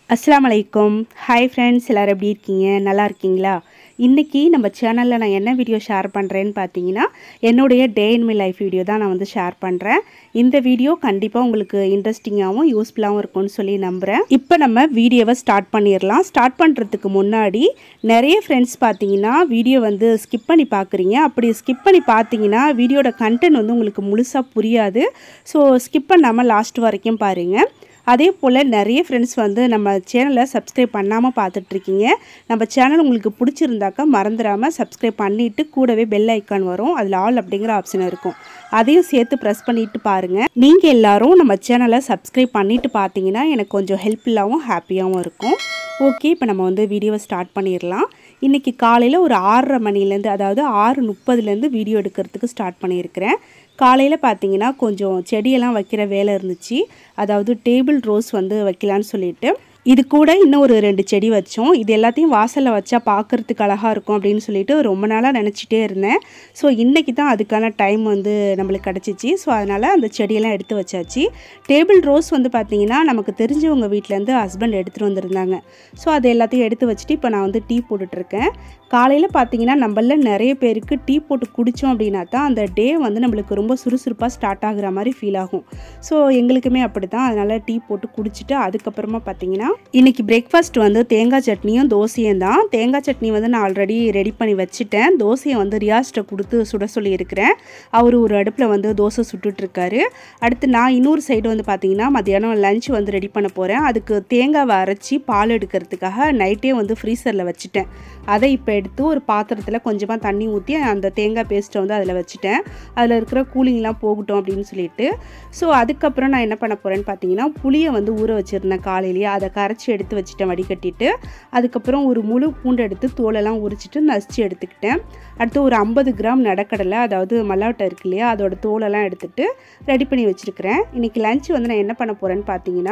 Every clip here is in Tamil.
அஸ்ஸலாமு அலைக்கும் ஹாய் ஃப்ரெண்ட்ஸ் எல்லோரும் எப்படி இருக்கீங்க நல்லா இருக்கீங்களா இன்றைக்கி நம்ம சேனலில் நான் என்ன வீடியோ ஷேர் பண்ணுறேன்னு பார்த்தீங்கன்னா என்னுடைய day in my life video தான் நான் வந்து ஷேர் பண்ணுறேன் இந்த வீடியோ கண்டிப்பாக உங்களுக்கு இன்ட்ரெஸ்டிங்காகவும் யூஸ்ஃபுல்லாகவும் இருக்கும்னு சொல்லி நம்புகிறேன் இப்போ நம்ம வீடியோவை ஸ்டார்ட் பண்ணிடலாம் ஸ்டார்ட் பண்ணுறதுக்கு முன்னாடி நிறைய ஃப்ரெண்ட்ஸ் பார்த்தீங்கன்னா வீடியோ வந்து ஸ்கிப் பண்ணி பார்க்குறீங்க அப்படி ஸ்கிப் பண்ணி பார்த்தீங்கன்னா வீடியோட கண்டென்ட் வந்து உங்களுக்கு முழுசாக புரியாது ஸோ ஸ்கிப் பண்ணாமல் லாஸ்ட் வரைக்கும் பாருங்கள் அதே போல் நிறைய ஃப்ரெண்ட்ஸ் வந்து நம்ம சேனலை சப்ஸ்கிரைப் பண்ணாமல் பார்த்துட்ருக்கீங்க நம்ம சேனல் உங்களுக்கு பிடிச்சிருந்தாக்கா மறந்துடாமல் சப்ஸ்கிரைப் பண்ணிவிட்டு கூடவே பெல் ஐக்கான் வரும் அதில் ஆல் அப்படிங்கிற ஆப்ஷன் இருக்கும் அதையும் சேர்த்து ப்ரெஸ் பண்ணிட்டு பாருங்கள் நீங்கள் எல்லாரும் நம்ம சேனலை சப்ஸ்கிரைப் பண்ணிவிட்டு பார்த்தீங்கன்னா எனக்கு கொஞ்சம் ஹெல்ப்ஃபுல்லாகவும் ஹாப்பியாகவும் இருக்கும் ஓகே இப்போ நம்ம வந்து வீடியோவை ஸ்டார்ட் பண்ணிடலாம் இன்றைக்கி காலையில் ஒரு ஆறரை மணிலேருந்து அதாவது ஆறு முப்பதுலேருந்து வீடியோ எடுக்கிறதுக்கு ஸ்டார்ட் பண்ணியிருக்கிறேன் காலையில் பார்த்தீங்கன்னா கொஞ்சம் செடியெல்லாம் வைக்கிற வேலை இருந்துச்சு அதாவது டேபிள் ரோஸ் வந்து வைக்கலான்னு சொல்லிட்டு இது கூட இன்னும் ஒரு ரெண்டு செடி வச்சோம் இது எல்லாத்தையும் வாசலில் வச்சா பார்க்குறதுக்கு அழகாக இருக்கும் அப்படின்னு சொல்லிட்டு ரொம்ப நாளாக நினச்சிட்டே இருந்தேன் ஸோ இன்றைக்கி தான் அதுக்கான டைம் வந்து நம்மளுக்கு கிடச்சிச்சு ஸோ அதனால் அந்த செடியெல்லாம் எடுத்து வச்சாச்சு டேபிள் ரோஸ் வந்து பார்த்திங்கன்னா நமக்கு தெரிஞ்சவங்க வீட்டிலேருந்து ஹஸ்பண்ட் எடுத்துகிட்டு வந்திருந்தாங்க ஸோ அது எல்லாத்தையும் எடுத்து வச்சுட்டு இப்போ நான் வந்து டீ போட்டுட்ருக்கேன் காலையில் பார்த்தீங்கன்னா நம்மள நிறைய பேருக்கு டீ போட்டு குடித்தோம் அப்படின்னா தான் அந்த டே வந்து நம்மளுக்கு ரொம்ப சுறுசுறுப்பாக ஸ்டார்ட் ஆகுற மாதிரி ஃபீல் ஆகும் ஸோ எங்களுக்குமே அப்படி தான் அதனால் டீ போட்டு குடிச்சிட்டு அதுக்கப்புறமா பார்த்தீங்கன்னா இன்றைக்கி பிரேக்ஃபாஸ்ட் வந்து தேங்காய் சட்னியும் தோசையும் தான் தேங்காய் சட்னி வந்து நான் ஆல்ரெடி ரெடி பண்ணி வச்சுட்டேன் தோசையை வந்து ரியாஸ்ட்டை கொடுத்து சுட சொல்லியிருக்கிறேன் அவர் ஒரு அடுப்பில் வந்து தோசை சுட்டுட்ருக்காரு அடுத்து நான் இன்னொரு சைடு வந்து பார்த்தீங்கன்னா மத்தியானம் லஞ்ச் வந்து ரெடி பண்ண போகிறேன் அதுக்கு தேங்காவை அரைச்சி பால் எடுக்கிறதுக்காக நைட்டே வந்து ஃப்ரீசரில் வச்சுட்டேன் அதை இப்போ எடுத்து ஒரு பாத்திரத்தில் கொஞ்சமாக தண்ணி ஊற்றி அந்த தேங்காய் பேஸ்ட்டை வந்து அதில் வச்சுட்டேன் அதில் இருக்கிற கூலிங்லாம் போகட்டும் அப்படின்னு சொல்லிட்டு ஸோ அதுக்கப்புறம் நான் என்ன பண்ண போகிறேன்னு பார்த்தீங்கன்னா புளியை வந்து ஊற வச்சுருந்தேன் காலையிலேயே அதை கரைச்சி எடுத்து வச்சுட்டேன் வடிகட்டிட்டு அதுக்கப்புறம் ஒரு முழு பூண்டு எடுத்து தோலெல்லாம் உரிச்சிட்டு நசிச்சு எடுத்துக்கிட்டேன் அடுத்து ஒரு ஐம்பது கிராம் நடக்கடலை அதாவது மல்லாட்டை இருக்கு இல்லையா அதோட தோலெல்லாம் எடுத்துகிட்டு ரெடி பண்ணி வச்சுருக்கிறேன் இன்றைக்கி லஞ்ச் வந்து நான் என்ன பண்ண போகிறேன்னு பார்த்தீங்கன்னா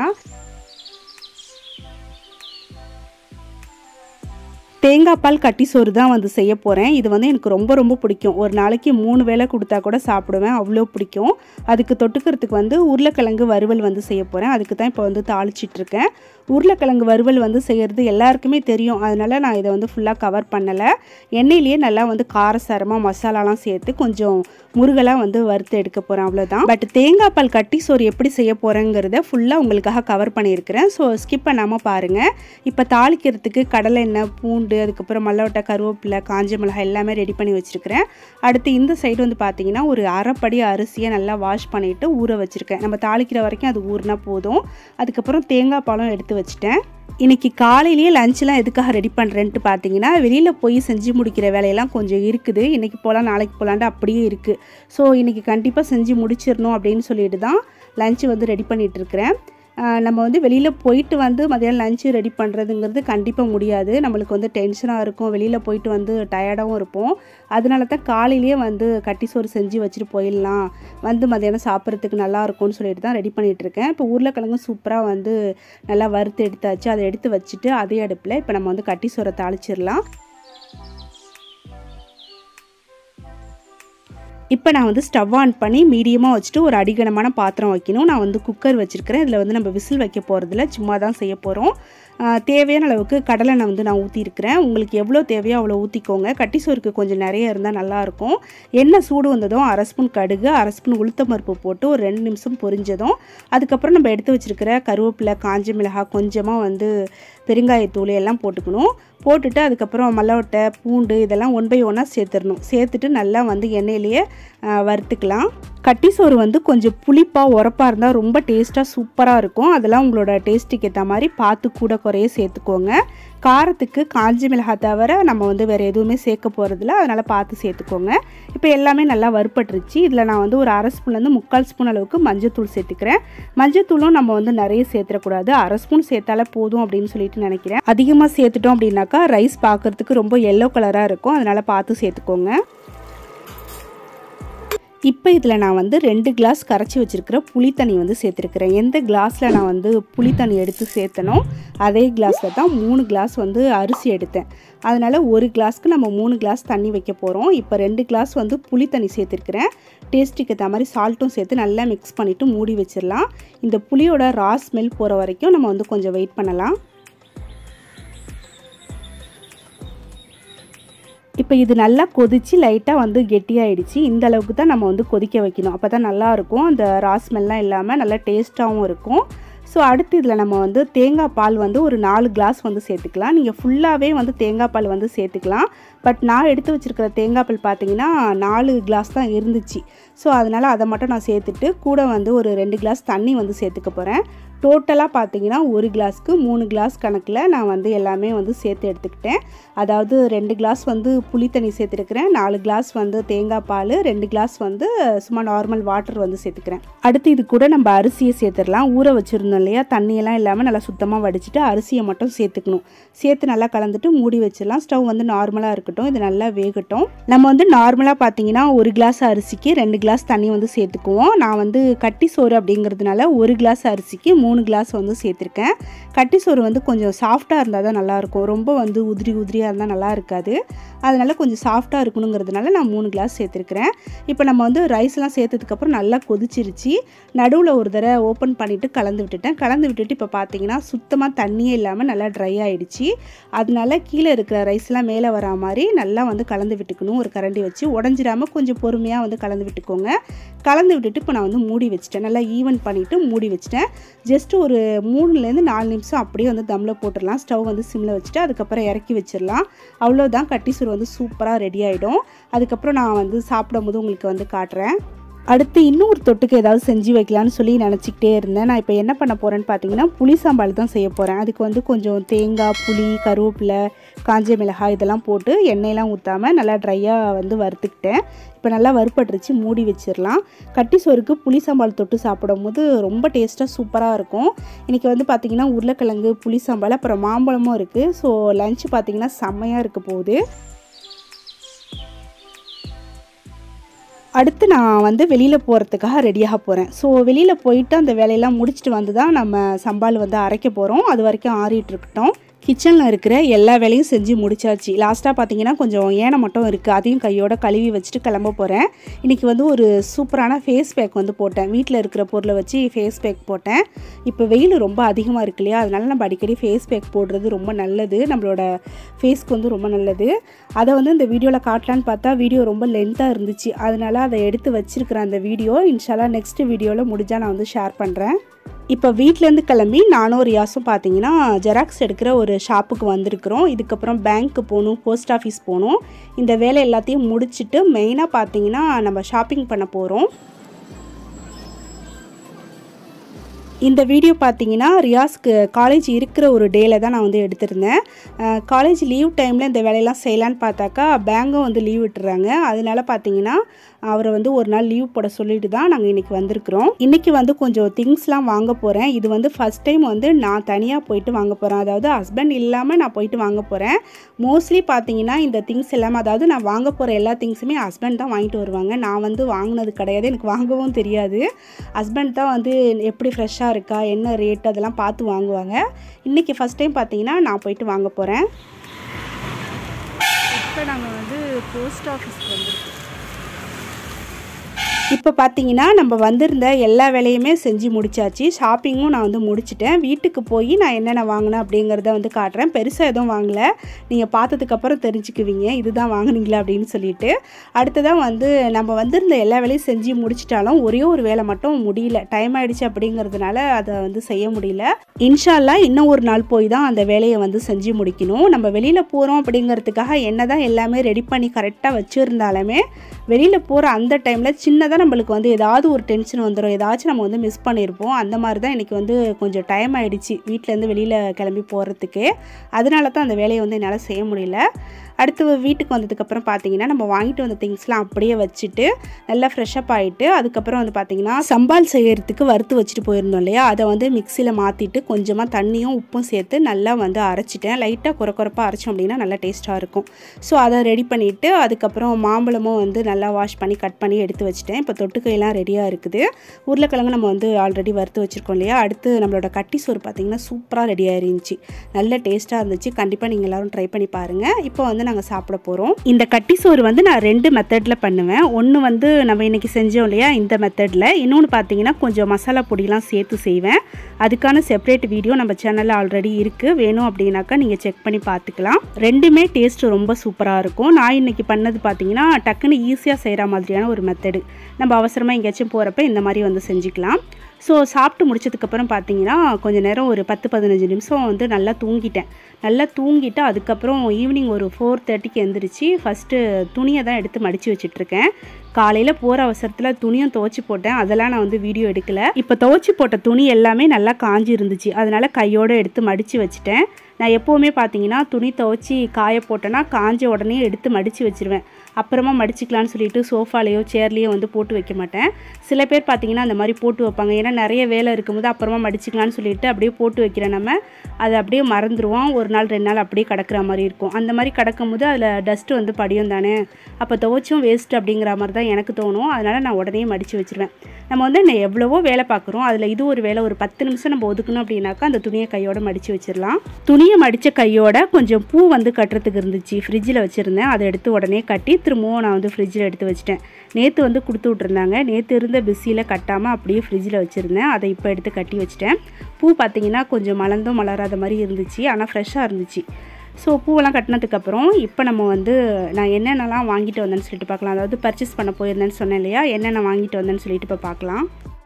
தேங்காய் பால் கட்டி சோறு தான் வந்து செய்ய போகிறேன் இது வந்து எனக்கு ரொம்ப ரொம்ப பிடிக்கும் ஒரு நாளைக்கு மூணு வேளை கொடுத்தா கூட சாப்பிடுவேன் அவ்வளோ பிடிக்கும் அதுக்கு தொட்டுக்கிறதுக்கு வந்து உருளைக்கிழங்கு வறுவல் வந்து செய்ய போகிறேன் அதுக்கு தான் இப்போ வந்து தாளிச்சிட்ருக்கேன் உருளைக்கிழங்கு வறுவல் வந்து செய்கிறது எல்லாருக்குமே தெரியும் அதனால் நான் இதை வந்து ஃபுல்லாக கவர் பண்ணலை எண்ணெயிலேயே நல்லா வந்து காரசாரமாக மசாலாலாம் சேர்த்து கொஞ்சம் முருகலாக வந்து வறுத்து எடுக்க போகிறேன் அவ்வளோதான் பட் தேங்காய் பால் கட்டி சோறு எப்படி செய்ய போகிறேங்கிறத ஃபுல்லாக உங்களுக்காக கவர் பண்ணியிருக்கிறேன் ஸோ ஸ்கிப் பண்ணாமல் பாருங்கள் இப்போ தாளிக்கிறதுக்கு கடலை எண்ணெய் பூண்டு அதுக்கப்புறம் மல்லவட்டை கருவேப்பிலை காஞ்ச மிளகாய் எல்லாமே ரெடி பண்ணி வச்சுருக்கிறேன் அடுத்து இந்த சைடு வந்து பார்த்தீங்கன்னா ஒரு அரைப்படி அரிசியை நல்லா வாஷ் பண்ணிவிட்டு ஊற வச்சுருக்கேன் நம்ம தாளிக்கிற வரைக்கும் அது ஊறினா போதும் அதுக்கப்புறம் தேங்காய் பாலம் எடுத்து வச்சுட்டேன் இன்றைக்கி காலையிலேயே லஞ்செலாம் எதுக்காக ரெடி பண்ணுறேன்ட்டு பார்த்தீங்கன்னா வெளியில் போய் செஞ்சு முடிக்கிற வேலையெல்லாம் கொஞ்சம் இருக்குது இன்றைக்கி போகலாம் நாளைக்கு போகலான்ட்டு அப்படியே இருக்குது ஸோ இன்றைக்கி கண்டிப்பாக செஞ்சு முடிச்சிடணும் அப்படின்னு சொல்லிட்டு தான் லஞ்சு வந்து ரெடி பண்ணிகிட்டு இருக்கிறேன் நம்ம வந்து வெளியில் போயிட்டு வந்து மதியானம் லஞ்சு ரெடி பண்ணுறதுங்கிறது கண்டிப்பாக முடியாது நம்மளுக்கு வந்து டென்ஷனாக இருக்கும் வெளியில் போயிட்டு வந்து டயர்டாகவும் இருப்போம் அதனால தான் காலையிலேயே வந்து கட்டி சோறு செஞ்சு வச்சுட்டு போயிடலாம் வந்து மதியானம் சாப்பிட்றதுக்கு நல்லா இருக்கும்னு சொல்லிட்டு தான் ரெடி பண்ணிகிட்ருக்கேன் இப்போ உருளைக்கிழங்கு சூப்பராக வந்து நல்லா வறுத்து எடுத்தாச்சு அதை எடுத்து வச்சுட்டு அதே அடுப்பில் இப்போ நம்ம வந்து கட்டி சோறை தாளிச்சிடலாம் இப்போ நான் வந்து ஸ்டவ் ஆன் பண்ணி மீடியமாக வச்சுட்டு ஒரு அடிகனமான பாத்திரம் வைக்கணும் நான் வந்து குக்கர் வச்சுருக்கிறேன் இதில் வந்து நம்ம விசில் வைக்க போகிறதில்ல சும்மா தான் செய்ய போகிறோம் தேவையான அளவுக்கு கடலை நான் வந்து நான் ஊற்றிருக்கிறேன் உங்களுக்கு எவ்வளோ தேவையோ அவ்வளோ ஊற்றிக்கோங்க கட்டி சோறுக்கு கொஞ்சம் நிறைய இருந்தால் நல்லாயிருக்கும் எண்ணெய் சூடு வந்ததும் அரை ஸ்பூன் கடுகு அரை ஸ்பூன் உளுத்தம்பருப்பு போட்டு ஒரு ரெண்டு நிமிஷம் பொரிஞ்சதும் அதுக்கப்புறம் நம்ம எடுத்து வச்சுருக்கிற கருவேப்பிலை காஞ்ச மிளகாய் கொஞ்சமாக வந்து பெருங்காயத்தூள் எல்லாம் போட்டுக்கணும் போட்டுட்டு அதுக்கப்புறம் மல்லவட்டை பூண்டு இதெல்லாம் ஒன் பை ஒன்னாக சேர்த்துடணும் சேர்த்துட்டு நல்லா வந்து எண்ணெயிலேயே வறுத்துக்கலாம் கட்டி சோறு வந்து கொஞ்சம் புளிப்பாக உரப்பாக இருந்தால் ரொம்ப டேஸ்ட்டாக சூப்பராக இருக்கும் அதெல்லாம் உங்களோட டேஸ்ட்டுக்கு ஏற்ற மாதிரி பார்த்து கூட குறைய சேர்த்துக்கோங்க காரத்துக்கு காஞ்சி மிளகாய் தவிர நம்ம வந்து வேறு எதுவுமே சேர்க்க போகிறதில்ல அதனால் பார்த்து சேர்த்துக்கோங்க இப்போ எல்லாமே நல்லா வறுப்பட்டுருச்சு இதில் நான் வந்து ஒரு அரை ஸ்பூன்லேருந்து முக்கால் ஸ்பூன் அளவுக்கு மஞ்சத்தூள் சேர்த்துக்கிறேன் மஞ்சத்தூளும் நம்ம வந்து நிறைய சேர்த்துடக்கூடாது அரை ஸ்பூன் சேர்த்தாலே போதும் அப்படின்னு சொல்லிட்டு நினைக்கிறேன் அதிகமாக சேர்த்துட்டோம் அப்படின்னாக்கா ரைஸ் பார்க்குறதுக்கு ரொம்ப எல்லோ கலராக இருக்கும் அதனால் பார்த்து சேர்த்துக்கோங்க இப்போ இதில் நான் வந்து ரெண்டு கிளாஸ் கரைச்சி வச்சுருக்கிற புளி தண்ணி வந்து சேர்த்துருக்கிறேன் எந்த கிளாஸில் நான் வந்து புளி தண்ணி எடுத்து சேர்த்தனோ அதே கிளாஸில் தான் மூணு கிளாஸ் வந்து அரிசி எடுத்தேன் அதனால் ஒரு கிளாஸ்க்கு நம்ம மூணு கிளாஸ் தண்ணி வைக்க போகிறோம் இப்போ ரெண்டு கிளாஸ் வந்து புளி தண்ணி சேர்த்துருக்கிறேன் டேஸ்ட்டுக்கு ஏற்ற மாதிரி சால்ட்டும் சேர்த்து நல்லா மிக்ஸ் பண்ணிவிட்டு மூடி வச்சிடலாம் இந்த புளியோட ரா ஸ்மெல் போகிற வரைக்கும் நம்ம வந்து கொஞ்சம் வெயிட் பண்ணலாம் இப்போ இது நல்லா கொதித்து லைட்டாக வந்து கெட்டியாயிடுச்சு இந்த அளவுக்கு தான் நம்ம வந்து கொதிக்க வைக்கணும் அப்போ தான் நல்லாயிருக்கும் அந்த ரா ஸ்மெல்லாம் இல்லாமல் நல்லா டேஸ்ட்டாகவும் இருக்கும் ஸோ அடுத்து இதில் நம்ம வந்து தேங்காய் பால் வந்து ஒரு நாலு கிளாஸ் வந்து சேர்த்துக்கலாம் நீங்கள் ஃபுல்லாகவே வந்து தேங்காய் பால் வந்து சேர்த்துக்கலாம் பட் நான் எடுத்து வச்சுருக்கிற தேங்காய் பால் பார்த்தீங்கன்னா நாலு கிளாஸ் தான் இருந்துச்சு ஸோ அதனால் அதை மட்டும் நான் சேர்த்துட்டு கூட வந்து ஒரு ரெண்டு கிளாஸ் தண்ணி வந்து சேர்த்துக்க போகிறேன் டோட்டலாக பார்த்தீங்கன்னா ஒரு கிளாஸ்க்கு மூணு கிளாஸ் கணக்கில் நான் வந்து எல்லாமே வந்து சேர்த்து எடுத்துக்கிட்டேன் அதாவது ரெண்டு கிளாஸ் வந்து புளி தண்ணி சேர்த்துருக்கிறேன் நாலு கிளாஸ் வந்து தேங்காய் பால் ரெண்டு கிளாஸ் வந்து சும்மா நார்மல் வாட்டர் வந்து சேர்த்துக்கிறேன் அடுத்து இது கூட நம்ம அரிசியை சேர்த்துடலாம் ஊற வச்சுருந்தோம் இல்லையா தண்ணியெல்லாம் இல்லாமல் நல்லா சுத்தமாக வடிச்சிட்டு அரிசியை மட்டும் சேர்த்துக்கணும் சேர்த்து நல்லா கலந்துட்டு மூடி வச்சிடலாம் ஸ்டவ் வந்து நார்மலாக இருக்கட்டும் இது நல்லா வேகட்டும் நம்ம வந்து நார்மலாக பார்த்தீங்கன்னா ஒரு கிளாஸ் அரிசிக்கு ரெண்டு கிளாஸ் தண்ணி வந்து சேர்த்துக்குவோம் நான் வந்து கட்டி சோறு அப்படிங்கிறதுனால ஒரு கிளாஸ் அரிசிக்கு மூணு கிளாஸ் வந்து சேர்த்துருக்கேன் கட்டி சோறு வந்து கொஞ்சம் சாஃப்டாக இருந்தால் தான் நல்லாயிருக்கும் ரொம்ப வந்து உதிரி உதிரியாக இருந்தால் நல்லா இருக்காது அதனால் கொஞ்சம் சாஃப்டாக இருக்கணுங்கிறதுனால நான் மூணு கிளாஸ் சேர்த்துருக்கிறேன் இப்போ நம்ம வந்து ரைஸ்லாம் சேர்த்ததுக்கப்புறம் நல்லா கொதிச்சிருச்சு நடுவில் ஒரு தடவை ஓப்பன் பண்ணிவிட்டு கலந்து விட்டுட்டேன் கலந்து விட்டுட்டு இப்போ பார்த்தீங்கன்னா சுத்தமாக தண்ணியே இல்லாமல் நல்லா ட்ரை ஆகிடுச்சு அதனால கீழே இருக்கிற ரைஸ்லாம் மேலே வரா மாதிரி நல்லா வந்து கலந்து விட்டுக்கணும் ஒரு கரண்டி வச்சு உடஞ்சிடாமல் கொஞ்சம் பொறுமையாக வந்து கலந்து விட்டுக்கோங்க கலந்து விட்டுட்டு இப்போ நான் வந்து மூடி வச்சுட்டேன் நல்லா ஈவன் பண்ணிவிட்டு மூடி வச்சுட்டேன் ஜஸ்ட் ஒரு மூணுலேருந்து நாலு நிமிஷம் அப்படியே வந்து தம்மில் போட்டுடலாம் ஸ்டவ் வந்து சிம்மில் வச்சுட்டு அதுக்கப்புறம் இறக்கி வச்சிடலாம் அவ்வளோதான் கட்டி சோறு வந்து சூப்பராக ரெடி ஆகிடும் அதுக்கப்புறம் நான் வந்து சாப்பிடும்போது உங்களுக்கு வந்து காட்டுறேன் அடுத்து இன்னும் ஒரு தொட்டுக்கு ஏதாவது செஞ்சு வைக்கலான்னு சொல்லி நினச்சிக்கிட்டே இருந்தேன் நான் இப்போ என்ன பண்ண போகிறேன்னு பார்த்தீங்கன்னா புளி சாம்பார் தான் செய்ய போகிறேன் அதுக்கு வந்து கொஞ்சம் தேங்காய் புளி கருவேப்பிலை காஞ்ச மிளகாய் இதெல்லாம் போட்டு எண்ணெயெல்லாம் ஊற்றாமல் நல்லா ட்ரையாக வந்து வறுத்துக்கிட்டேன் இப்போ நல்லா வறுப்பட்டுருச்சு மூடி வச்சிடலாம் கட்டி சோறுக்கு புளி சாம்பார் தொட்டு சாப்பிடும் போது ரொம்ப டேஸ்ட்டாக சூப்பராக இருக்கும் இன்றைக்கி வந்து பார்த்திங்கன்னா உருளைக்கிழங்கு புளி சாம்பார் அப்புறம் மாம்பழமும் இருக்குது ஸோ லஞ்சு பார்த்திங்கன்னா செம்மையாக இருக்க போகுது அடுத்து நான் வந்து வெளியில் போகிறதுக்காக ரெடியாக போகிறேன் ஸோ வெளியில் போயிட்டு அந்த வேலையெல்லாம் முடிச்சுட்டு வந்து தான் நம்ம சம்பால் வந்து அரைக்க போகிறோம் அது வரைக்கும் ஆறிட்டு இருக்கட்டும் கிச்சனில் இருக்கிற எல்லா வேலையும் செஞ்சு முடிச்சாச்சு லாஸ்ட்டாக பார்த்தீங்கன்னா கொஞ்சம் ஏனை மட்டும் இருக்குது அதையும் கையோட கழுவி வச்சுட்டு கிளம்ப போகிறேன் இன்றைக்கி வந்து ஒரு சூப்பரான ஃபேஸ் பேக் வந்து போட்டேன் வீட்டில் இருக்கிற பொருளை வச்சு ஃபேஸ் பேக் போட்டேன் இப்போ வெயில் ரொம்ப அதிகமாக இருக்கு இல்லையா அதனால நம்ம அடிக்கடி ஃபேஸ் பேக் போடுறது ரொம்ப நல்லது நம்மளோட ஃபேஸ்க்கு வந்து ரொம்ப நல்லது அதை வந்து இந்த வீடியோவில் காட்டலான்னு பார்த்தா வீடியோ ரொம்ப லென்த்தாக இருந்துச்சு அதனால அதை எடுத்து வச்சிருக்கிறேன் அந்த வீடியோ இன்ஷால்லா நெக்ஸ்ட் வீடியோவில் முடிஞ்சால் நான் வந்து ஷேர் பண்ணுறேன் இப்போ வீட்டிலேருந்து கிளம்பி நானும் ரியாஸும் பார்த்தீங்கன்னா ஜெராக்ஸ் எடுக்கிற ஒரு ஷாப்புக்கு வந்திருக்கிறோம் இதுக்கப்புறம் பேங்க்கு போகணும் போஸ்ட் ஆஃபீஸ் போகணும் இந்த வேலை எல்லாத்தையும் முடிச்சுட்டு மெயினாக பார்த்தீங்கன்னா நம்ம ஷாப்பிங் பண்ண போகிறோம் இந்த வீடியோ பார்த்தீங்கன்னா ரியாஸ்க்கு காலேஜ் இருக்கிற ஒரு டேயில் தான் நான் வந்து எடுத்திருந்தேன் காலேஜ் லீவ் டைமில் இந்த வேலையெல்லாம் செய்யலான்னு பார்த்தாக்கா பேங்கும் வந்து லீவ் விட்டுறாங்க அதனால பார்த்தீங்கன்னா அவரை வந்து ஒரு நாள் லீவ் போட சொல்லிட்டு தான் நாங்கள் இன்றைக்கி வந்திருக்கிறோம் இன்றைக்கி வந்து கொஞ்சம் திங்ஸ்லாம் வாங்க போகிறேன் இது வந்து ஃபஸ்ட் டைம் வந்து நான் தனியாக போயிட்டு வாங்க போகிறேன் அதாவது ஹஸ்பண்ட் இல்லாமல் நான் போயிட்டு வாங்க போகிறேன் மோஸ்ட்லி பார்த்தீங்கன்னா இந்த திங்ஸ் எல்லாமே அதாவது நான் வாங்க போகிற எல்லா திங்ஸுமே ஹஸ்பண்ட் தான் வாங்கிட்டு வருவாங்க நான் வந்து வாங்கினது கிடையாது எனக்கு வாங்கவும் தெரியாது ஹஸ்பண்ட் தான் வந்து எப்படி ஃப்ரெஷ்ஷாக இருக்கா என்ன ரேட் அதெல்லாம் பார்த்து வாங்குவாங்க இன்றைக்கி ஃபஸ்ட் டைம் பார்த்தீங்கன்னா நான் போயிட்டு வாங்க போகிறேன் இப்போ நாங்கள் வந்து போஸ்ட் ஆஃபீஸ்க்கு வந்திருக்கோம் இப்போ பார்த்தீங்கன்னா நம்ம வந்திருந்த எல்லா வேலையுமே செஞ்சு முடிச்சாச்சு ஷாப்பிங்கும் நான் வந்து முடிச்சிட்டேன் வீட்டுக்கு போய் நான் என்னென்ன வாங்கினேன் அப்படிங்கிறத வந்து காட்டுறேன் பெருசாக எதுவும் வாங்கலை நீங்கள் பார்த்ததுக்கப்புறம் தெரிஞ்சுக்குவீங்க இதுதான் வாங்குனீங்களா அப்படின்னு சொல்லிட்டு அடுத்ததான் வந்து நம்ம வந்திருந்த எல்லா வேலையும் செஞ்சு முடிச்சிட்டாலும் ஒரே ஒரு வேலை மட்டும் முடியல டைம் ஆயிடுச்சு அப்படிங்கிறதுனால அதை வந்து செய்ய முடியல இன்ஷால்லா இன்னும் ஒரு நாள் போய் தான் அந்த வேலையை வந்து செஞ்சு முடிக்கணும் நம்ம வெளியில் போகிறோம் அப்படிங்கிறதுக்காக என்ன தான் எல்லாமே ரெடி பண்ணி கரெக்டாக வச்சுருந்தாலுமே வெளியில் போகிற அந்த டைமில் சின்னதாக நம்மளுக்கு வந்து ஏதாவது ஒரு டென்ஷன் வந்துடும் ஏதாச்சும் நம்ம வந்து மிஸ் பண்ணியிருப்போம் அந்த மாதிரி தான் இன்றைக்கி வந்து கொஞ்சம் டைம் ஆகிடுச்சு வீட்டிலேருந்து வெளியில் கிளம்பி போகிறதுக்கு அதனால தான் அந்த வேலையை வந்து என்னால் செய்ய முடியல அடுத்து வீட்டுக்கு வந்ததுக்கப்புறம் பார்த்தீங்கன்னா நம்ம வாங்கிட்டு வந்த திங்ஸ்லாம் அப்படியே வச்சுட்டு நல்லா ஃப்ரெஷ்அப் ஆகிட்டு அதுக்கப்புறம் வந்து பார்த்தீங்கன்னா சம்பால் செய்கிறதுக்கு வறுத்து வச்சுட்டு போயிருந்தோம் இல்லையா அதை வந்து மிக்சியில் மாற்றிட்டு கொஞ்சமாக தண்ணியும் உப்பும் சேர்த்து நல்லா வந்து அரைச்சிட்டேன் லைட்டாக குறை குறைப்பாக அரைச்சோம் அப்படின்னா நல்லா டேஸ்ட்டாக இருக்கும் ஸோ அதை ரெடி பண்ணிவிட்டு அதுக்கப்புறம் மாம்பழமும் வந்து நல்லா வாஷ் பண்ணி கட் பண்ணி எடுத்து வச்சுட்டேன் இப்போ தொட்டுக்கையெல்லாம் ரெடியாக இருக்குது உருளைக்கிழங்கு நம்ம வந்து ஆல்ரெடி வறுத்து வச்சுருக்கோம் இல்லையா அடுத்து நம்மளோட கட்டி சோறு பார்த்திங்கன்னா சூப்பராக ரெடியாக இருந்துச்சு நல்ல டேஸ்ட்டாக இருந்துச்சு கண்டிப்பாக நீங்கள் எல்லோரும் ட்ரை பண்ணி பாருங்கள் இப்போ வந்து வந்து நாங்கள் சாப்பிட போகிறோம் இந்த கட்டி சோறு வந்து நான் ரெண்டு மெத்தடில் பண்ணுவேன் ஒன்று வந்து நம்ம இன்றைக்கி செஞ்சோம் இல்லையா இந்த மெத்தடில் இன்னொன்று பார்த்தீங்கன்னா கொஞ்சம் மசாலா பொடியெலாம் சேர்த்து செய்வேன் அதுக்கான செப்பரேட் வீடியோ நம்ம சேனலில் ஆல்ரெடி இருக்குது வேணும் அப்படின்னாக்கா நீங்கள் செக் பண்ணி பார்த்துக்கலாம் ரெண்டுமே டேஸ்ட் ரொம்ப சூப்பராக இருக்கும் நான் இன்றைக்கி பண்ணது பார்த்தீங்கன்னா டக்குன்னு ஈஸியாக செய்கிற மாதிரியான ஒரு மெத்தடு நம்ம அவசரமாக எங்கேயாச்சும் போகிறப்ப இந்த மாதிரி வந்து செஞ்சுக்கலாம் ஸோ சாப்பிட்டு முடிச்சதுக்கப்புறம் பார்த்தீங்கன்னா கொஞ்சம் நேரம் ஒரு பத்து பதினஞ்சு நிமிஷம் வந்து நல்லா தூங்கிட்டேன் நல்லா தூங்கிட்டு அதுக்கப்புறம் ஈவினிங் ஒரு ஃபோர் தேர்ட்டிக்கு எந்திரிச்சு ஃபஸ்ட்டு துணியை தான் எடுத்து மடித்து வச்சிட்ருக்கேன் காலையில் போகிற அவசரத்தில் துணியும் துவைச்சி போட்டேன் அதெல்லாம் நான் வந்து வீடியோ எடுக்கல இப்போ துவைச்சி போட்ட துணி எல்லாமே நல்லா காஞ்சி இருந்துச்சு அதனால் கையோடு எடுத்து மடித்து வச்சுட்டேன் நான் எப்போவுமே பார்த்தீங்கன்னா துணி துவைச்சி காய போட்டேன்னா காஞ்ச உடனே எடுத்து மடித்து வச்சுருவேன் அப்புறமா மடிச்சிக்கலான்னு சொல்லிட்டு சோஃபாலேயோ சேர்லேயோ வந்து போட்டு வைக்க மாட்டேன் சில பேர் பார்த்தீங்கன்னா அந்த மாதிரி போட்டு வைப்பாங்க ஏன்னா நிறைய வேலை இருக்கும்போது அப்புறமா மடிச்சிக்கலான்னு சொல்லிட்டு அப்படியே போட்டு வைக்கிறேன் நம்ம அதை அப்படியே மறந்துடுவோம் ஒரு நாள் ரெண்டு நாள் அப்படியே கிடக்கிற மாதிரி இருக்கும் அந்த மாதிரி கிடக்கும்போது அதில் டஸ்ட்டு வந்து படியும் தானே அப்போ துவைச்சும் வேஸ்ட் அப்படிங்கிற மாதிரி தான் எனக்கு தோணும் அதனால் நான் உடனே மடித்து வச்சுருவேன் நம்ம வந்து நான் எவ்வளவோ வேலை பார்க்குறோம் அதில் இது ஒரு வேலை ஒரு பத்து நிமிஷம் நம்ம ஒதுக்கணும் அப்படின்னாக்கா அந்த துணியை கையோட மடித்து வச்சிடலாம் துணியை மடித்த கையோட கொஞ்சம் பூ வந்து கட்டுறதுக்கு இருந்துச்சு ஃப்ரிட்ஜில் வச்சுருந்தேன் அதை எடுத்து உடனே கட்டி திரும்பவும் நான் வந்து ஃப்ரிட்ஜில் எடுத்து வச்சிட்டேன் நேற்று வந்து கொடுத்து விட்ருந்தாங்க நேற்று இருந்த பிஸியில் கட்டாமல் அப்படியே ஃப்ரிட்ஜில் வச்சுருந்தேன் அதை இப்போ எடுத்து கட்டி வச்சிட்டேன் பூ பார்த்திங்கன்னா கொஞ்சம் மலர்ந்தும் மலராத மாதிரி இருந்துச்சு ஆனால் ஃப்ரெஷ்ஷாக இருந்துச்சு ஸோ பூவெல்லாம் கட்டினதுக்கப்புறம் இப்போ நம்ம வந்து நான் என்னென்னலாம் வாங்கிட்டு வந்தேன்னு சொல்லிட்டு பார்க்கலாம் அதாவது பர்ச்சேஸ் பண்ண போயிருந்தேன்னு சொன்னேன் இல்லையா என்னென்ன வாங்கிட்டு வந்தேன்னு சொல்லிட்டு இப்போ பார்க்கலாம்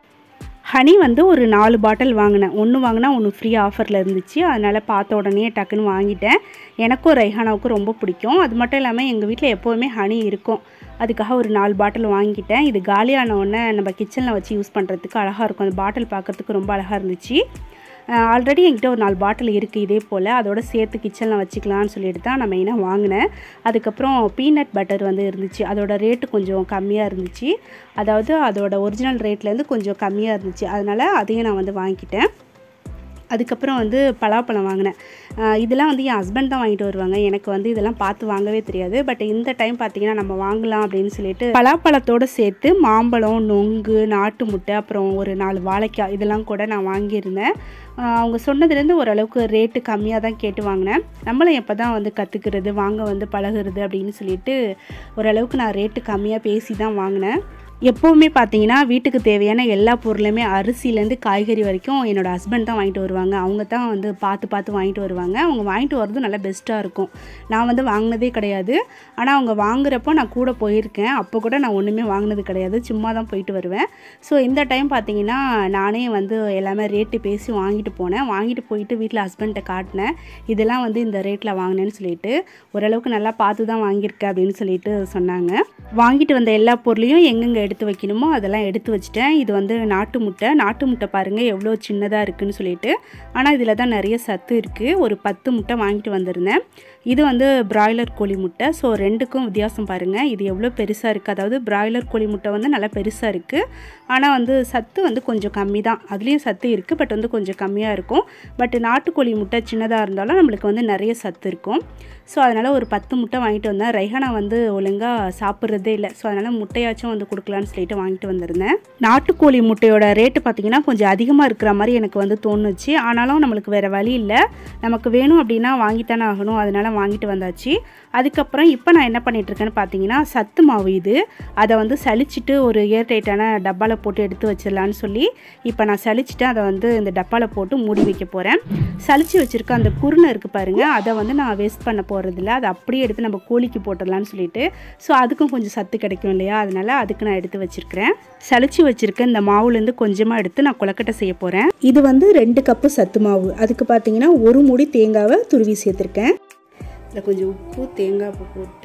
ஹனி வந்து ஒரு நாலு பாட்டில் வாங்கினேன் ஒன்று வாங்கினா ஒன்று ஃப்ரீ ஆஃபரில் இருந்துச்சு அதனால் பார்த்த உடனே டக்குன்னு வாங்கிட்டேன் எனக்கும் ரைஹானாவுக்கும் ரொம்ப பிடிக்கும் அது மட்டும் இல்லாமல் எங்கள் வீட்டில் எப்போவுமே ஹனி இருக்கும் அதுக்காக ஒரு நாலு பாட்டில் வாங்கிட்டேன் இது காலியான உடனே நம்ம கிச்சனில் வச்சு யூஸ் பண்ணுறதுக்கு அழகாக இருக்கும் அந்த பாட்டில் பார்க்குறதுக்கு ரொம்ப அழகாக இருந்துச்சு ஆல்ரெடி என்கிட்ட ஒரு நாலு பாட்டில் இருக்குது இதே போல் அதோட சேர்த்து கிச்சனில் வச்சுக்கலான்னு சொல்லிட்டு தான் நான் மெயினாக வாங்கினேன் அதுக்கப்புறம் பீனட் பட்டர் வந்து இருந்துச்சு அதோட ரேட்டு கொஞ்சம் கம்மியாக இருந்துச்சு அதாவது அதோட ஒரிஜினல் ரேட்லேருந்து கொஞ்சம் கம்மியாக இருந்துச்சு அதனால் அதையும் நான் வந்து வாங்கிட்டேன் அதுக்கப்புறம் வந்து பலாப்பழம் வாங்கினேன் இதெல்லாம் வந்து என் ஹஸ்பண்ட் தான் வாங்கிட்டு வருவாங்க எனக்கு வந்து இதெல்லாம் பார்த்து வாங்கவே தெரியாது பட் இந்த டைம் பார்த்தீங்கன்னா நம்ம வாங்கலாம் அப்படின்னு சொல்லிட்டு பலாப்பழத்தோடு சேர்த்து மாம்பழம் நொங்கு நாட்டு முட்டை அப்புறம் ஒரு நாலு வாழைக்காய் இதெல்லாம் கூட நான் வாங்கியிருந்தேன் அவங்க சொன்னதுலேருந்து ஓரளவுக்கு ரேட்டு கம்மியாக தான் கேட்டு வாங்கினேன் நம்மளும் எப்போ தான் வந்து கற்றுக்கிறது வாங்க வந்து பழகுறது அப்படின்னு சொல்லிட்டு ஓரளவுக்கு நான் ரேட்டு கம்மியாக பேசி தான் வாங்கினேன் எப்போவுமே பார்த்தீங்கன்னா வீட்டுக்கு தேவையான எல்லா பொருளுமே அரிசிலேருந்து காய்கறி வரைக்கும் என்னோடய ஹஸ்பண்ட் தான் வாங்கிட்டு வருவாங்க அவங்க தான் வந்து பார்த்து பார்த்து வாங்கிட்டு வருவாங்க அவங்க வாங்கிட்டு வரதும் நல்லா பெஸ்ட்டாக இருக்கும் நான் வந்து வாங்கினதே கிடையாது ஆனால் அவங்க வாங்குறப்போ நான் கூட போயிருக்கேன் அப்போ கூட நான் ஒன்றுமே வாங்கினது கிடையாது சும்மா தான் போயிட்டு வருவேன் ஸோ இந்த டைம் பார்த்தீங்கன்னா நானே வந்து எல்லாமே ரேட்டு பேசி வாங்கிட்டு போனேன் வாங்கிட்டு போயிட்டு வீட்டில் ஹஸ்பண்ட்டை காட்டினேன் இதெல்லாம் வந்து இந்த ரேட்டில் வாங்கினேன்னு சொல்லிட்டு ஓரளவுக்கு நல்லா பார்த்து தான் வாங்கியிருக்கேன் அப்படின்னு சொல்லிட்டு சொன்னாங்க வாங்கிட்டு வந்த எல்லா பொருளையும் எங்கெங்கே எடுத்து வைக்கணுமோ அதெல்லாம் எடுத்து வச்சுட்டேன் இது வந்து நாட்டு முட்டை நாட்டு முட்டை பாருங்கள் எவ்வளோ சின்னதாக இருக்குதுன்னு சொல்லிட்டு ஆனால் இதில் தான் நிறைய சத்து இருக்குது ஒரு பத்து முட்டை வாங்கிட்டு வந்திருந்தேன் இது வந்து பிராய்லர் கோழி முட்டை ஸோ ரெண்டுக்கும் வித்தியாசம் பாருங்கள் இது எவ்வளோ பெருசாக இருக்குது அதாவது பிராய்லர் கோழி முட்டை வந்து நல்லா பெருசாக இருக்குது ஆனால் வந்து சத்து வந்து கொஞ்சம் கம்மி தான் அதுலேயும் சத்து இருக்குது பட் வந்து கொஞ்சம் கம்மியாக இருக்கும் பட் நாட்டுக்கோழி முட்டை சின்னதாக இருந்தாலும் நம்மளுக்கு வந்து நிறைய சத்து இருக்கும் ஸோ அதனால் ஒரு பத்து முட்டை வாங்கிட்டு வந்தேன் ரைஹானா வந்து ஒழுங்காக சாப்பிட்றதே இல்லை ஸோ அதனால் முட்டையாச்சும் வந்து கொடுக்கலான்னு சொல்லிட்டு வாங்கிட்டு வந்திருந்தேன் நாட்டுக்கோழி முட்டையோட ரேட்டு பார்த்திங்கன்னா கொஞ்சம் அதிகமாக இருக்கிற மாதிரி எனக்கு வந்து தோணுச்சு ஆனாலும் நம்மளுக்கு வேறு வழி இல்லை நமக்கு வேணும் அப்படின்னா வாங்கித்தானே ஆகணும் அதனால் வாங்கிட்டு வந்தாச்சு அதுக்கப்புறம் இப்போ நான் என்ன பண்ணிகிட்ருக்கேன்னு பார்த்தீங்கன்னா சத்து மாவு இது அதை வந்து சலிச்சிட்டு ஒரு ஏர் டைட்டான டப்பாவில் போட்டு எடுத்து வச்சிடலான்னு சொல்லி இப்போ நான் சலிச்சிட்டு அதை வந்து இந்த டப்பாவில் போட்டு மூடி வைக்க போகிறேன் சலிச்சு வச்சுருக்க அந்த குருணை இருக்குது பாருங்கள் அதை வந்து நான் வேஸ்ட் பண்ண போகிறதில்ல அதை அப்படியே எடுத்து நம்ம கோழிக்கு போட்டுடலான்னு சொல்லிட்டு ஸோ அதுக்கும் கொஞ்சம் சத்து கிடைக்கும் இல்லையா அதனால் அதுக்கு நான் எடுத்து வச்சுருக்கிறேன் சலிச்சு வச்சுருக்க இந்த மாவுலேருந்து கொஞ்சமாக எடுத்து நான் கொலக்கட்டை செய்ய போகிறேன் இது வந்து ரெண்டு கப்பு சத்து மாவு அதுக்கு பார்த்தீங்கன்னா ஒரு மூடி தேங்காவை துருவி சேர்த்துருக்கேன் இதில் கொஞ்சம் உப்பு தேங்காய் போட்டு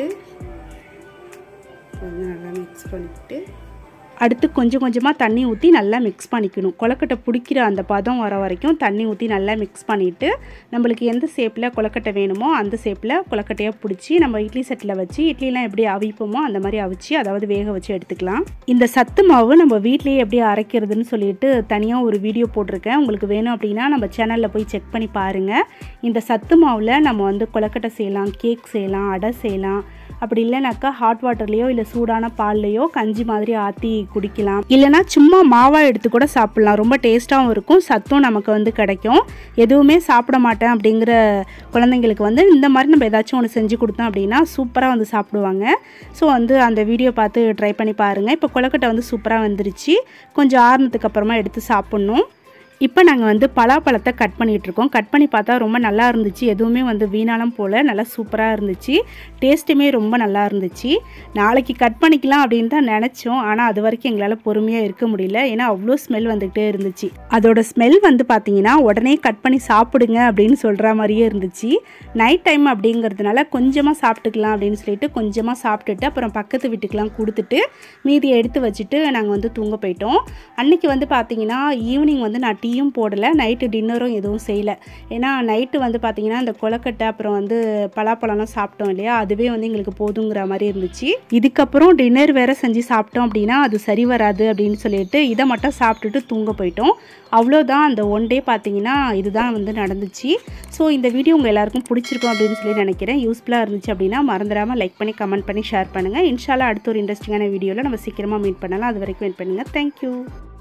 கொஞ்சம் நல்லா மிக்ஸ் பண்ணிக்கிட்டு அடுத்து கொஞ்சம் கொஞ்சமாக தண்ணி ஊற்றி நல்லா மிக்ஸ் பண்ணிக்கணும் கொலக்கட்டை பிடிக்கிற அந்த பதம் வர வரைக்கும் தண்ணி ஊற்றி நல்லா மிக்ஸ் பண்ணிவிட்டு நம்மளுக்கு எந்த ஷேப்பில் கொலக்கட்டை வேணுமோ அந்த ஷேப்பில் கொலக்கட்டையாக பிடிச்சி நம்ம இட்லி செட்டில் வச்சு இட்லிலாம் எப்படி அவிப்போமோ அந்த மாதிரி அவிச்சு அதாவது வேக வச்சு எடுத்துக்கலாம் இந்த சத்து மாவு நம்ம வீட்லேயே எப்படி அரைக்கிறதுன்னு சொல்லிட்டு தனியாக ஒரு வீடியோ போட்டிருக்கேன் உங்களுக்கு வேணும் அப்படின்னா நம்ம சேனலில் போய் செக் பண்ணி பாருங்கள் இந்த சத்து மாவில் நம்ம வந்து கொலக்கட்டை செய்யலாம் கேக் செய்யலாம் அடை செய்யலாம் அப்படி இல்லைனாக்கா ஹாட் வாட்டர்லேயோ இல்லை சூடான பால்லையோ கஞ்சி மாதிரி ஆற்றி குடிக்கலாம் இல்லைனா சும்மா மாவா எடுத்து கூட சாப்பிட்லாம் ரொம்ப டேஸ்ட்டாகவும் இருக்கும் சத்தும் நமக்கு வந்து கிடைக்கும் எதுவுமே சாப்பிட மாட்டேன் அப்படிங்கிற குழந்தைங்களுக்கு வந்து இந்த மாதிரி நம்ம ஏதாச்சும் ஒன்று செஞ்சு கொடுத்தோம் அப்படின்னா சூப்பராக வந்து சாப்பிடுவாங்க ஸோ வந்து அந்த வீடியோ பார்த்து ட்ரை பண்ணி பாருங்கள் இப்போ கொலக்கட்டை வந்து சூப்பராக வந்துருச்சு கொஞ்சம் ஆறுனதுக்கு அப்புறமா எடுத்து சாப்பிட்ணும் இப்போ நாங்கள் வந்து பலாப்பழத்தை கட் பண்ணிகிட்டு இருக்கோம் கட் பண்ணி பார்த்தா ரொம்ப நல்லா இருந்துச்சு எதுவுமே வந்து வீணாலும் போல் நல்லா சூப்பராக இருந்துச்சு டேஸ்ட்டுமே ரொம்ப நல்லா இருந்துச்சு நாளைக்கு கட் பண்ணிக்கலாம் அப்படின்னு தான் நினச்சோம் ஆனால் அது வரைக்கும் எங்களால் பொறுமையாக இருக்க முடியல ஏன்னா அவ்வளோ ஸ்மெல் வந்துக்கிட்டே இருந்துச்சு அதோட ஸ்மெல் வந்து பார்த்தீங்கன்னா உடனே கட் பண்ணி சாப்பிடுங்க அப்படின்னு சொல்கிற மாதிரியே இருந்துச்சு நைட் டைம் அப்படிங்கிறதுனால கொஞ்சமாக சாப்பிட்டுக்கலாம் அப்படின்னு சொல்லிட்டு கொஞ்சமாக சாப்பிட்டுட்டு அப்புறம் பக்கத்து வீட்டுக்கெலாம் கொடுத்துட்டு மீதியை எடுத்து வச்சுட்டு நாங்கள் வந்து தூங்க போயிட்டோம் அன்னைக்கு வந்து பார்த்தீங்கன்னா ஈவினிங் வந்து நான் டீயும் போடலை நைட்டு டின்னரும் எதுவும் செய்யலை ஏன்னா நைட்டு வந்து பார்த்தீங்கன்னா இந்த கொலக்கட்டை அப்புறம் வந்து பலாப்பழம்லாம் சாப்பிட்டோம் இல்லையா அதுவே வந்து எங்களுக்கு போதுங்கிற மாதிரி இருந்துச்சு இதுக்கப்புறம் டின்னர் வேற செஞ்சு சாப்பிட்டோம் அப்படின்னா அது சரி வராது அப்படின்னு சொல்லிட்டு இதை மட்டும் சாப்பிட்டுட்டு தூங்க போயிட்டோம் அவ்வளோதான் அந்த ஒன் டே பார்த்தீங்கன்னா இதுதான் வந்து நடந்துச்சு ஸோ இந்த வீடியோ உங்கள் எல்லாருக்கும் பிடிச்சிருக்கும் அப்படின்னு சொல்லி நினைக்கிறேன் யூஸ்ஃபுல்லாக இருந்துச்சு அப்படின்னா மறந்துடாமல் லைக் பண்ணி கமெண்ட் பண்ணி ஷேர் பண்ணுங்கள் இன்ஷால்லா அடுத்த ஒரு இன்ட்ரெஸ்டிங்கான வீடியோவில் நம்ம சீக்கிரமாக மீட் பண்ணலாம் அது வரைக்கும் வெயிட் பண்ணுங்கள் தேங்க்யூ